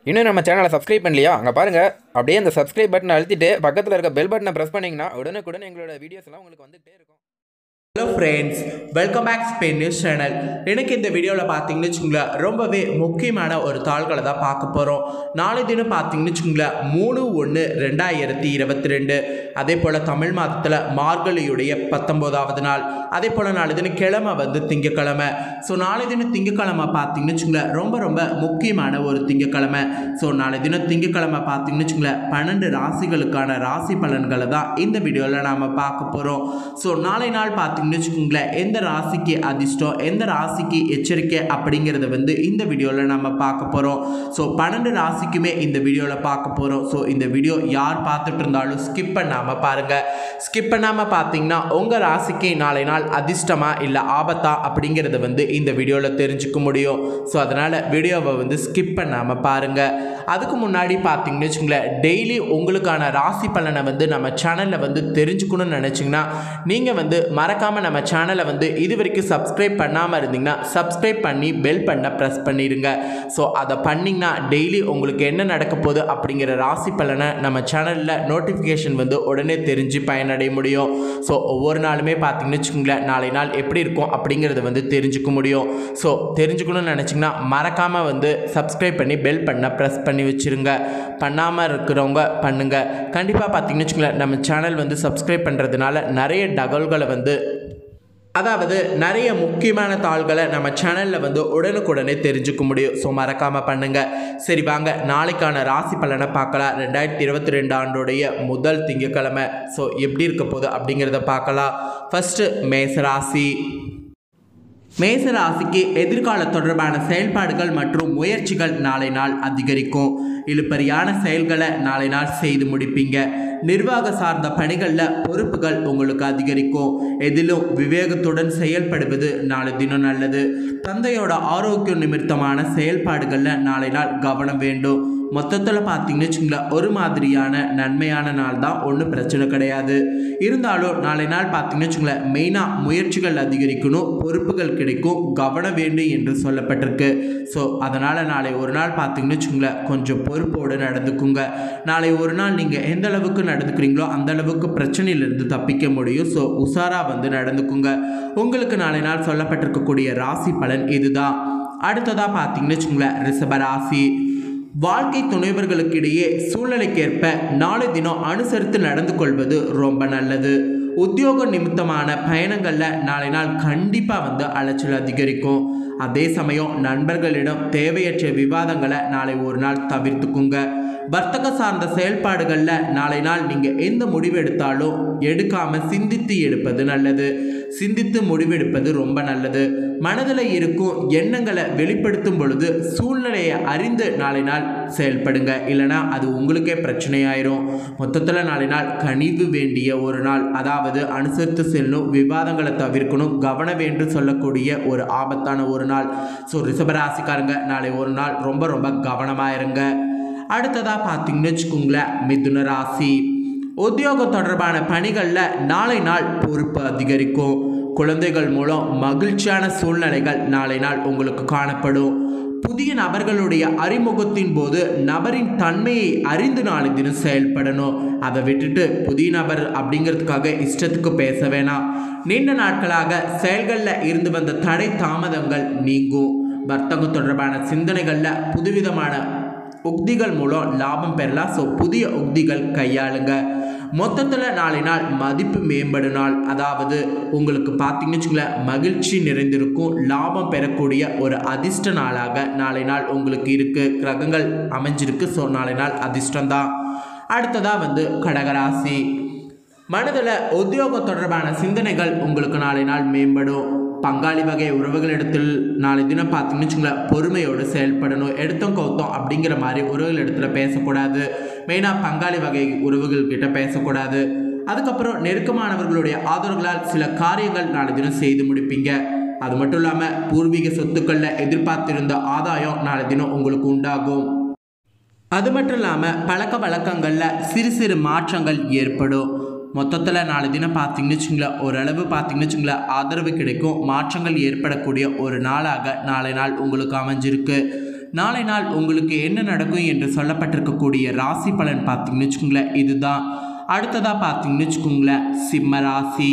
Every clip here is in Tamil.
இன்னும் நம்ம சேனலை சப்ஸ்கிரைப் பண்ணலையா அங்கே பாருங்கள் அப்படியே அந்த சப்ஸ்கிரைப் பட்டனை அழுத்திட்டு பக்கத்தில் இருக்க பெல் பட்டனை ப்ரெஸ் பண்ணிங்கன்னா உடனுக்குடன் எங்களோட வீடியோஸ் எல்லாம் உங்களுக்கு வந்துகிட்டே இருக்கும் hello friends welcome back Spain news channel எனக்கு இந்த வீடியோவில் பார்த்தீங்கன்னு வச்சுக்கோங்களேன் ரொம்பவே முக்கியமான ஒரு தாள்களை தான் பார்க்க போகிறோம் நாளை தினம் பார்த்தீங்கன்னு வச்சுக்கோங்களேன் மூணு ஒன்று ரெண்டாயிரத்தி இருபத்தி ரெண்டு அதே போல் தமிழ் மாதத்தில் மார்கழியுடைய பத்தொம்போதாவது நாள் அதே போல் நாளை தினம் கிழமை வந்து திங்கக்கிழமை ஸோ நாளை தினம் திங்கக்கிழமை பார்த்தீங்கன்னு வச்சுக்கோங்களேன் ரொம்ப ரொம்ப முக்கியமான ஒரு திங்கக்கிழமை ஸோ நாளை தினம் திங்கக்கிழமை பார்த்தீங்கன்னு வச்சுக்கோங்களேன் பன்னெண்டு ராசிகளுக்கான ராசி பலன்களை தான் இந்த வீடியோவில் நாம் பார்க்க போகிறோம் ஸோ நாளை நாள் பார்த்தீங்கன்னு வச்சுக்கோங்களேன் எந்த ராசிக்கு அதிர்ஷ்டம் எந்த ராசிக்கு எச்சரிக்கை அப்படிங்கிறத வந்து இந்த வீடியோவில் நம்ம பார்க்க போகிறோம் ஸோ பன்னெண்டு ராசிக்குமே இந்த வீடியோவில் பார்க்க போகிறோம் ஸோ இந்த வீடியோ யார் பார்த்துட்டு இருந்தாலும் ஸ்கிப் பண்ணாமல் பாருங்கள் ஸ்கிப் பண்ணாமல் பார்த்தீங்கன்னா உங்கள் ராசிக்கு நாளை நாள் அதிர்ஷ்டமா இல்லை ஆபத்தா அப்படிங்கிறத வந்து இந்த வீடியோவில் தெரிஞ்சுக்க முடியும் ஸோ அதனால் வீடியோவை வந்து ஸ்கிப் பண்ணாமல் பாருங்கள் அதுக்கு முன்னாடி பார்த்தீங்கன்னு வச்சுங்களேன் டெய்லி உங்களுக்கான ராசி பலனை வந்து நம்ம சேனலில் வந்து தெரிஞ்சுக்கணும்னு நினச்சிங்கன்னா நீங்கள் வந்து மறக்காமல் நம்ம சேனலை வந்து இது வரைக்கும் சப்ஸ்கிரைப் பண்ணாமல் இருந்தீங்கன்னா சப்ஸ்கிரைப் பண்ணி பெல் பண்ண ப்ரெஸ் பண்ணிடுங்க ஸோ அதை பண்ணிங்கன்னா டெய்லி உங்களுக்கு என்ன நடக்க போகுது அப்படிங்கிற ராசி பலனை நம்ம சேனலில் நோட்டிஃபிகேஷன் வந்து உடனே தெரிஞ்சு பயனடைய முடியும் ஸோ ஒவ்வொரு நாளுமே பார்த்தீங்கன்னு வச்சுக்கோங்களேன் நாளை நாள் எப்படி இருக்கும் அப்படிங்கிறத வந்து தெரிஞ்சுக்க முடியும் ஸோ தெரிஞ்சுக்கணும்னு நினச்சிங்கன்னா மறக்காமல் வந்து சப்ஸ்கிரைப் பண்ணி பெல் பண்ண ப்ரெஸ் பண்ணி வச்சுருங்க பண்ணாமல் இருக்கிறவங்க பண்ணுங்கள் கண்டிப்பாக பார்த்தீங்கன்னு வச்சுக்கோங்களேன் நம்ம சேனல் வந்து சப்ஸ்கிரைப் பண்ணுறதுனால நிறைய தகவல்களை வந்து அதாவது நிறைய முக்கியமான தாள்களை நம்ம சேனலில் வந்து உடனுக்குடனே தெரிஞ்சுக்க முடியும் ஸோ மறக்காமல் பண்ணுங்கள் சரி வாங்க நாளைக்கான ராசி பலனை பார்க்கலாம் ரெண்டாயிரத்தி இருபத்தி ரெண்டு ஆண்டுடைய முதல் திங்கக்கிழமை ஸோ எப்படி இருக்க போகுது அப்படிங்கிறத பார்க்கலாம் ஃபஸ்ட்டு மேசராசி மேச ராசிக்கு எதிர்கால தொடர்பான செயல்பாடுகள் மற்றும் முயற்சிகள் நாளை நாள் அதிகரிக்கும் இழுப்பறியான செயல்களை நாளை நாள் செய்து முடிப்பீங்க நிர்வாக சார்ந்த பணிகளில் பொறுப்புகள் உங்களுக்கு அதிகரிக்கும் எதிலும் விவேகத்துடன் செயல்படுவது நாளை தினம் நல்லது தந்தையோட ஆரோக்கிய நிமித்தமான செயல்பாடுகளில் நாளை நாள் கவனம் வேண்டும் மொத்தத்தில் பார்த்தீங்கன்னு வச்சுங்களேன் ஒரு மாதிரியான நன்மையான நாள் தான் ஒன்றும் பிரச்சனை கிடையாது இருந்தாலும் நாளை நாள் பார்த்தீங்கன்னு வச்சுங்களேன் மெயினாக முயற்சிகள் அதிகரிக்கணும் பொறுப்புகள் கிடைக்கும் கவனம் வேண்டும் என்று சொல்லப்பட்டிருக்கு ஸோ அதனால் நாளை ஒரு நாள் பார்த்தீங்கன்னு வச்சுங்களேன் கொஞ்சம் பொறுப்போடு நடந்துக்குங்க நாளை ஒரு நாள் நீங்கள் எந்த அளவுக்கு நடந்துக்கிறீங்களோ அந்த அளவுக்கு பிரச்சனையிலிருந்து தப்பிக்க முடியும் ஸோ உஷாராக வந்து நடந்துக்குங்க உங்களுக்கு நாளை நாள் சொல்லப்பட்டிருக்கக்கூடிய ராசி பலன் இதுதான் அடுத்ததாக பார்த்தீங்கன்னு வச்சுங்களேன் ரிஷப ராசி வாழ்க்கை துணைவர்களுக்கிடையே சூழ்நிலைக்கேற்ப நாளை தினம் அனுசரித்து நடந்து கொள்வது ரொம்ப நல்லது உத்தியோக நிமித்தமான பயணங்களில் நாளை நாள் கண்டிப்பாக வந்து அலைச்சல் அதிகரிக்கும் அதே சமயம் நண்பர்களிடம் தேவையற்ற விவாதங்களை நாளை ஒரு நாள் தவிர்த்துக்குங்க வர்த்தக சார்ந்த செயல்பாடுகளில் நாளை நாள் நீங்கள் எந்த முடிவு எடுத்தாலும் எடுக்காமல் சிந்தித்து எடுப்பது நல்லது சிந்தித்து முடிவெடுப்பது ரொம்ப நல்லது மனதில் இருக்கும் எண்ணங்களை வெளிப்படுத்தும் பொழுது சூழ்நிலையை அறிந்து நாளை நாள் செயல்படுங்க இல்லைனா அது உங்களுக்கே பிரச்சனையாயிரும் மொத்தத்தில் நாளை நாள் கனிவு வேண்டிய ஒரு நாள் அதாவது அனுசரித்து செல்லும் விவாதங்களை தவிர்க்கணும் கவனம் வேண்டும் சொல்லக்கூடிய ஒரு ஆபத்தான ஒரு நாள் ஸோ ரிஷபராசிக்காரங்க நாளை ஒரு நாள் ரொம்ப ரொம்ப கவனமாக இருங்க அடுத்ததாக பார்த்தீங்கன்னு வச்சுக்கோங்களேன் மிதுன ராசி உத்தியோகம் தொடர்பான பணிகளில் நாளை நாள் பொறுப்பு அதிகரிக்கும் குழந்தைகள் மூலம் மகிழ்ச்சியான சூழ்நிலைகள் நாளை நாள் உங்களுக்கு காணப்படும் புதிய நபர்களுடைய அறிமுகத்தின் போது நபரின் தன்மையை அறிந்து நாளை தினம் செயல்படணும் அதை விட்டுட்டு புதிய நபர் அப்படிங்கிறதுக்காக இஷ்டத்துக்கு பேச வேணாம் நீண்ட நாட்களாக செயல்களில் இருந்து வந்த தடை தாமதங்கள் நீங்கும் வர்த்தகம் தொடர்பான சிந்தனைகளில் புதுவிதமான உக்திகள் மூலம் லாபம் பெறலாம் ஸோ புதிய உக்திகள் கையாளுங்க மொத்தத்தில் நாளை நாள் மதிப்பு மேம்படும் நாள் அதாவது உங்களுக்கு பார்த்தீங்கன்னு வச்சுங்களேன் மகிழ்ச்சி நிறைந்திருக்கும் லாபம் பெறக்கூடிய ஒரு அதிர்ஷ்ட நாளாக நாளை நாள் உங்களுக்கு இருக்குது கிரகங்கள் அமைஞ்சிருக்கு ஸோ நாளை நாள் அதிர்ஷ்டம் தான் அடுத்ததாக வந்து கடகராசி மனதில் உத்தியோகம் தொடர்பான சிந்தனைகள் உங்களுக்கு நாளை நாள் மேம்படும் பங்காளி வகை உறவுகளிடத்தில் நாளை தினம் பார்த்தீங்கன்னு வச்சுங்களேன் பொறுமையோடு செயல்படணும் எடுத்தோம் கௌத்தம் அப்படிங்கிற மாதிரி உறவுகள் இடத்துல பேசக்கூடாது மெயினாக பங்காளி வகை உறவுகள் கிட்ட பேசக்கூடாது அதுக்கப்புறம் நெருக்கமானவர்களுடைய ஆதரவுகளால் சில காரியங்கள் நாளை தினம் செய்து முடிப்பீங்க அது மட்டும் இல்லாமல் பூர்வீக சொத்துக்களில் எதிர்பார்த்திருந்த ஆதாயம் நாளை தினம் உங்களுக்கு உண்டாகும் அது மட்டும் இல்லாமல் பழக்க வழக்கங்களில் சிறு சிறு மாற்றங்கள் ஏற்படும் மொத்தத்தில் நாலு தினம் பார்த்தீங்கன்னு வச்சுங்களேன் ஓரளவு பார்த்தீங்கன்னு வச்சுங்களேன் ஆதரவு கிடைக்கும் மாற்றங்கள் ஏற்படக்கூடிய ஒரு நாளாக நாளை நாள் உங்களுக்கு அமைஞ்சிருக்கு நாளை நாள் உங்களுக்கு என்ன நடக்கும் என்று சொல்லப்பட்டிருக்கக்கூடிய ராசி பலன் பார்த்தீங்கன்னு வச்சுக்கோங்களேன் இதுதான் அடுத்ததாக பார்த்தீங்கன்னு வச்சுக்கோங்களேன் சிம்ம ராசி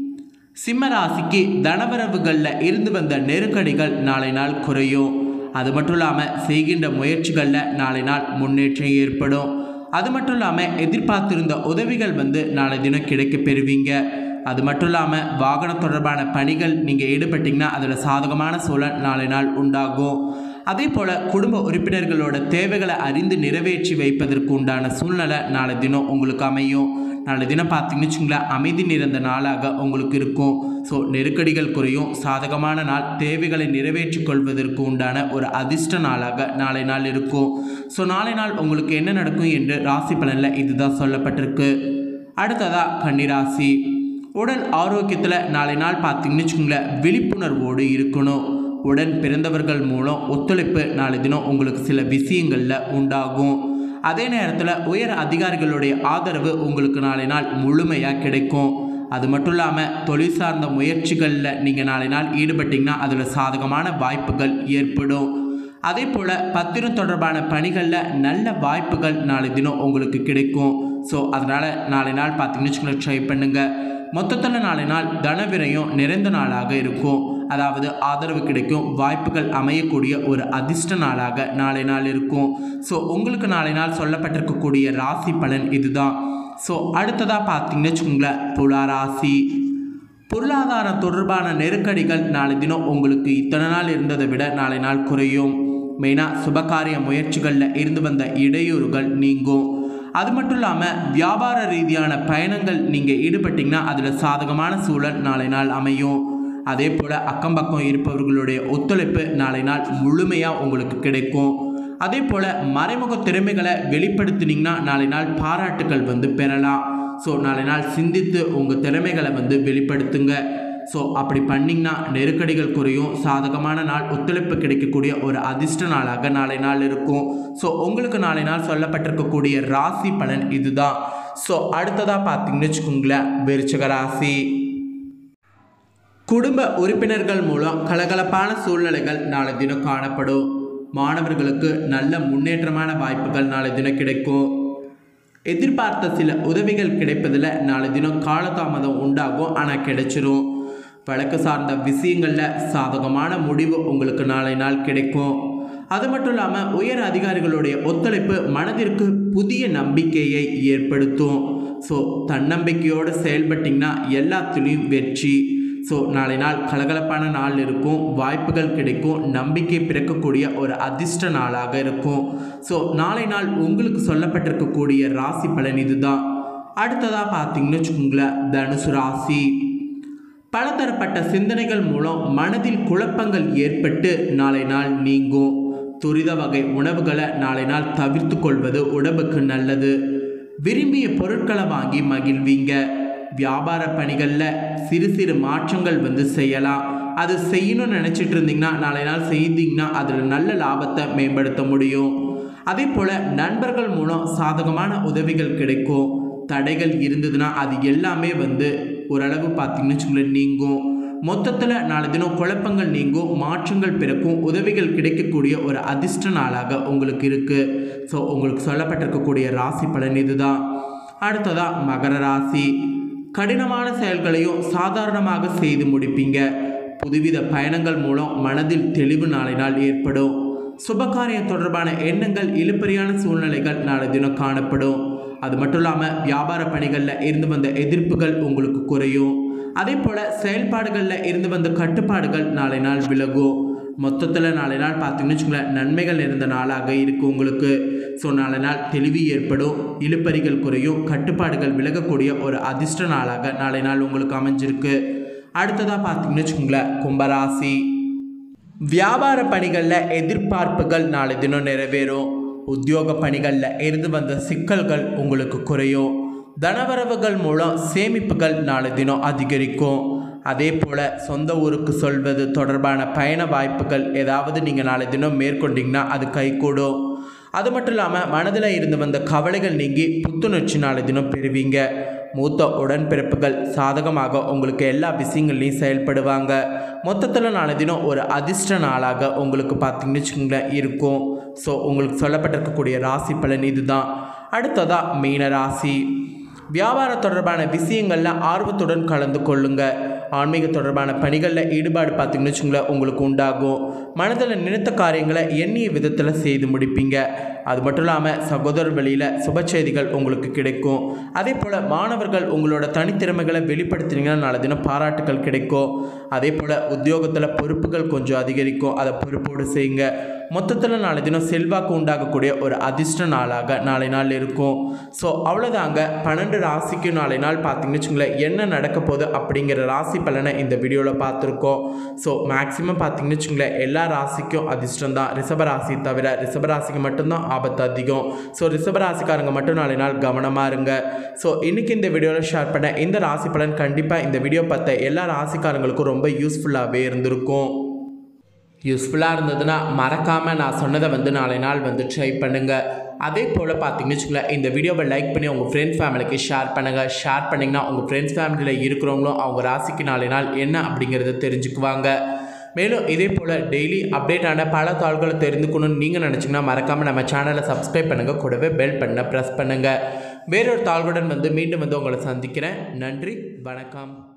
சிம்ம ராசிக்கு தனவரவுகளில் இருந்து வந்த நெருக்கடிகள் நாளை நாள் குறையும் அது மட்டும் இல்லாமல் செய்கின்ற முயற்சிகளில் நாளை நாள் முன்னேற்றம் ஏற்படும் அது மட்டும் இல்லாமல் எதிர்பார்த்திருந்த உதவிகள் வந்து நாளை தினம் கிடைக்க பெறுவீங்க அது மட்டும் இல்லாமல் வாகன தொடர்பான பணிகள் நீங்கள் ஈடுபட்டிங்கன்னா அதில் சாதகமான சூழல் நாளை நாள் உண்டாகும் அதே போல் குடும்ப உறுப்பினர்களோட தேவைகளை அறிந்து நிறைவேற்றி வைப்பதற்கு உண்டான சூழ்நிலை நாளை தினம் உங்களுக்கு அமையும் நாளை தினம் பார்த்தீங்கன்னு வச்சுங்களேன் அமைதி நிறைந்த நாளாக உங்களுக்கு இருக்கும் ஸோ நெருக்கடிகள் குறையும் சாதகமான நாள் தேவைகளை நிறைவேற்றிக் கொள்வதற்கு உண்டான ஒரு அதிர்ஷ்ட நாளாக நாளை நாள் இருக்கும் ஸோ நாளை நாள் உங்களுக்கு என்ன நடக்கும் என்று ராசி பலனில் இதுதான் சொல்லப்பட்டிருக்கு அடுத்ததா கன்னிராசி உடல் ஆரோக்கியத்தில் நாளை நாள் பார்த்தீங்கன்னு வச்சுக்கோங்களேன் விழிப்புணர்வோடு இருக்கணும் உடன் பிறந்தவர்கள் மூலம் ஒத்துழைப்பு நாளை தினம் உங்களுக்கு சில விஷயங்களில் உண்டாகும் அதே நேரத்தில் உயர் அதிகாரிகளுடைய ஆதரவு உங்களுக்கு நாளை நாள் முழுமையாக கிடைக்கும் அது மட்டும் இல்லாமல் தொழில் சார்ந்த முயற்சிகளில் நீங்கள் நாளை நாள் ஈடுபட்டிங்கன்னா அதில் சாதகமான வாய்ப்புகள் ஏற்படும் அதே போல் பத்திரம் தொடர்பான பணிகளில் நல்ல வாய்ப்புகள் நாளை தினம் உங்களுக்கு கிடைக்கும் ஸோ அதனால் நாளை நாள் பார்த்தீங்கன்னு வச்சுக்கோங்களேன் ட்ரை பண்ணுங்கள் மொத்தத்தில் நாளை நாள் தனவிரயம் நிறைந்த நாளாக இருக்கும் அதாவது ஆதரவு கிடைக்கும் வாய்ப்புகள் அமையக்கூடிய ஒரு அதிர்ஷ்ட நாளாக நாளை நாள் இருக்கும் ஸோ உங்களுக்கு நாளை நாள் சொல்லப்பட்டிருக்கக்கூடிய ராசி பலன் இதுதான் ஸோ அடுத்ததாக பார்த்தீங்கன்னு வச்சுக்கோங்களேன் துலா ராசி பொருளாதாரம் தொடர்பான நெருக்கடிகள் நாளை தினம் உங்களுக்கு இத்தனை நாள் இருந்ததை விட நாளை நாள் குறையும் மெயினாக சுபகாரிய முயற்சிகளில் இருந்து வந்த இடையூறுகள் நீங்கும் அது மட்டும் இல்லாமல் வியாபார ரீதியான பயணங்கள் நீங்கள் ஈடுபட்டிங்கன்னா அதில் சாதகமான சூழல் நாளை நாள் அமையும் அதே போல் அக்கம் பக்கம் இருப்பவர்களுடைய ஒத்துழைப்பு நாளை நாள் முழுமையாக உங்களுக்கு கிடைக்கும் அதே போல் மறைமுக திறமைகளை வெளிப்படுத்தினீங்கன்னா நாளை நாள் பாராட்டுகள் வந்து பெறலாம் ஸோ நாளை நாள் சிந்தித்து உங்கள் திறமைகளை வந்து வெளிப்படுத்துங்க ஸோ அப்படி பண்ணிங்கன்னா நெருக்கடிகள் குறையும் சாதகமான நாள் ஒத்துழைப்பு கிடைக்கக்கூடிய ஒரு அதிர்ஷ்ட நாளாக நாளை நாள் இருக்கும் ஸோ உங்களுக்கு நாளை நாள் சொல்லப்பட்டிருக்கக்கூடிய ராசி பலன் இதுதான் ஸோ அடுத்ததாக பார்த்தீங்கன்னு வச்சுக்கோங்களேன் விருச்சக ராசி குடும்ப உறுப்பினர்கள் மூலம் கலகலப்பான சூழ்நிலைகள் நாளை தினம் காணப்படும் மாணவர்களுக்கு நல்ல முன்னேற்றமான வாய்ப்புகள் நாளை தினம் கிடைக்கும் எதிர்பார்த்த சில உதவிகள் கிடைப்பதில் நாளை தினம் காலதாமதம் உண்டாகும் ஆனால் கிடைச்சிரும் வழக்கு சார்ந்த விஷயங்களில் சாதகமான முடிவு உங்களுக்கு நாளை நாள் கிடைக்கும் அது மட்டும் இல்லாமல் உயர் அதிகாரிகளுடைய ஒத்துழைப்பு மனதிற்கு புதிய நம்பிக்கையை ஏற்படுத்தும் ஸோ தன்னம்பிக்கையோடு செயல்பட்டிங்கன்னா எல்லாத்துலேயும் வெற்றி ஸோ நாளை நாள் கலகலப்பான நாள் இருக்கும் வாய்ப்புகள் கிடைக்கும் நம்பிக்கை பிறக்கக்கூடிய ஒரு அதிர்ஷ்ட நாளாக இருக்கும் ஸோ நாளை நாள் உங்களுக்கு சொல்லப்பட்டிருக்கக்கூடிய ராசி பலன் இதுதான் அடுத்ததாக பார்த்தீங்கன்னு வச்சுக்கோங்களேன் தனுசு ராசி பலதரப்பட்ட சிந்தனைகள் மூலம் மனதில் குழப்பங்கள் ஏற்பட்டு நாளை நாள் நீங்கும் துரித வகை உணவுகளை நாளை நாள் தவிர்த்து கொள்வது உடம்புக்கு நல்லது விரும்பிய பொருட்களை வாங்கி மகிழ்வீங்க வியாபார பணிகளில் சிறு சிறு மாற்றங்கள் வந்து செய்யலாம் அது செய்யணும்னு நினச்சிட்டு இருந்தீங்கன்னா நாளை நாள் செய்தீங்கன்னா அதில் நல்ல லாபத்தை மேம்படுத்த முடியும் அதே போல் நண்பர்கள் மூலம் சாதகமான உதவிகள் கிடைக்கும் தடைகள் இருந்ததுன்னா அது எல்லாமே வந்து ஓரளவு பார்த்தீங்கன்னு வச்சுக்கோங்களேன் நீங்கும் மொத்தத்தில் நாளை தினம் குழப்பங்கள் நீங்கும் மாற்றங்கள் பிறக்கும் உதவிகள் கிடைக்கக்கூடிய ஒரு அதிர்ஷ்ட நாளாக உங்களுக்கு இருக்குது ஸோ உங்களுக்கு சொல்லப்பட்டிருக்கக்கூடிய ராசி பலன் இதுதான் அடுத்ததாக மகர ராசி கடினமான செயல்களையும் சாதாரணமாக செய்து முடிப்பீங்க புதுவித பயணங்கள் மூலம் மனதில் தெளிவு நாளை நாள் ஏற்படும் சுபகாரியம் தொடர்பான எண்ணங்கள் இழுப்பறியான சூழ்நிலைகள் நாளை தினம் காணப்படும் அது மட்டும் இல்லாமல் வியாபார பணிகளில் இருந்து வந்த எதிர்ப்புகள் உங்களுக்கு குறையும் அதே போல் செயல்பாடுகளில் இருந்து வந்த கட்டுப்பாடுகள் நாளை நாள் விலகும் மொத்தத்தில் நாளை நாள் பார்த்தீங்கன்னு வச்சுக்கோங்களேன் நன்மைகள் இருந்த நாளாக இருக்குது உங்களுக்கு ஸோ நாளை நாள் தெளிவு ஏற்படும் இழுப்பறிகள் குறையும் கட்டுப்பாடுகள் விலகக்கூடிய ஒரு அதிர்ஷ்ட நாளாக நாளை நாள் உங்களுக்கு அமைஞ்சிருக்கு அடுத்ததாக பார்த்தீங்கன்னு வச்சுக்கோங்களேன் கும்பராசி வியாபார பணிகளில் எதிர்பார்ப்புகள் நாளை தினம் நிறைவேறும் உத்தியோக பணிகளில் இருந்து வந்த சிக்கல்கள் உங்களுக்கு குறையும் தனவரவுகள் மூலம் சேமிப்புகள் நாளை தினம் அதிகரிக்கும் அதே போல் சொந்த ஊருக்கு சொல்வது தொடர்பான பயண வாய்ப்புகள் ஏதாவது நீங்கள் நாளை தினம் மேற்கொண்டீங்கன்னா அது கைகூடும் அது மட்டும் இல்லாமல் மனதில் இருந்து வந்த கவலைகள் நீங்கி புத்துணர்ச்சி நாளை தினம் பெறுவீங்க மூத்த உடன்பிறப்புகள் சாதகமாக உங்களுக்கு எல்லா விஷயங்கள்லையும் செயல்படுவாங்க மொத்தத்தில் நாளை தினம் ஒரு அதிர்ஷ்ட நாளாக உங்களுக்கு பார்த்தீங்கன்னு வச்சுக்கோங்களேன் இருக்கும் ஸோ உங்களுக்கு சொல்லப்பட்டிருக்கக்கூடிய ராசி பலன் இதுதான் அடுத்ததாக மீன ராசி வியாபாரம் தொடர்பான விஷயங்களில் ஆர்வத்துடன் கலந்து கொள்ளுங்க ஆன்மீக தொடர்பான பணிகளில் ஈடுபாடு பார்த்தீங்கன்னு வச்சுங்களேன் உங்களுக்கு உண்டாகும் மனதில் நினைத்த காரியங்களை எண்ணிய விதத்தில் செய்து முடிப்பீங்க அது மட்டும் இல்லாமல் சகோதரர் வழியில் சுப செய்திகள் உங்களுக்கு கிடைக்கும் அதே போல் மாணவர்கள் உங்களோட தனித்திறமைகளை வெளிப்படுத்தினீங்கன்னா நாளை தினம் பாராட்டுகள் கிடைக்கும் அதே போல் உத்தியோகத்தில் பொறுப்புகள் கொஞ்சம் அதிகரிக்கும் அதை பொறுப்போடு செய்யுங்க மொத்தத்தில் நாளை தினம் செல்வாக்கு உண்டாகக்கூடிய ஒரு அதிர்ஷ்ட நாளாக நாளை நாள் இருக்கும் ஸோ அவ்வளோதாங்க பன்னெண்டு ராசிக்கும் நாளை நாள் பார்த்தீங்கன்னு வச்சுங்களேன் என்ன நடக்க போகுது அப்படிங்கிற ராசி பலனை இந்த வீடியோவில் பார்த்துருக்கோம் ஸோ மேக்ஸிமம் பார்த்தீங்கன்னு வச்சுங்களேன் எல்லா ராசிக்கும் அதிர்ஷ்டம் தான் ரிஷப ராசி தவிர ரிஷப ராசிக்கு மட்டும்தான் ஆபத்து அதிகம் ஸோ ரிஷப ராசிக்காரங்க மட்டும் நாளை நாள் கவனமாக இருங்க ஸோ இன்றைக்கி இந்த வீடியோவில் ஷேர் பண்ண இந்த ராசி பலன் கண்டிப்பாக இந்த வீடியோ பார்த்த எல்லா ராசிக்காரங்களுக்கும் ரொம்ப யூஸ்ஃபுல்லாகவே இருந்திருக்கும் யூஸ்ஃபுல்லாக இருந்ததுன்னா மறக்காமல் நான் சொன்னதை வந்து நாளை நாள் வந்து ட்ரை பண்ணுங்கள் அதே போல் பார்த்தீங்கன்னு வச்சுக்கோங்களேன் இந்த வீடியோவை லைக் பண்ணி உங்கள் ஃப்ரெண்ட்ஸ் ஃபேமிலிக்கு ஷேர் பண்ணுங்கள் ஷேர் பண்ணிங்கன்னா உங்கள் ஃப்ரெண்ட்ஸ் ஃபேமிலியில் இருக்கிறவங்களும் அவங்க ராசிக்கு நாளை நாள் என்ன அப்படிங்கிறத தெரிஞ்சுக்குவாங்க மேலும் இதே போல் டெய்லி அப்டேட்டான பல தாள்களை தெரிந்துக்கணும்னு நீங்கள் நினச்சிங்கன்னா மறக்காமல் நம்ம சேனலை சப்ஸ்கிரைப் பண்ணுங்கள் கூடவே பெல் பண்ண ப்ரெஸ் பண்ணுங்கள் வேறொரு தாள்களுடன் வந்து மீண்டும் வந்து உங்களை சந்திக்கிறேன் நன்றி வணக்கம்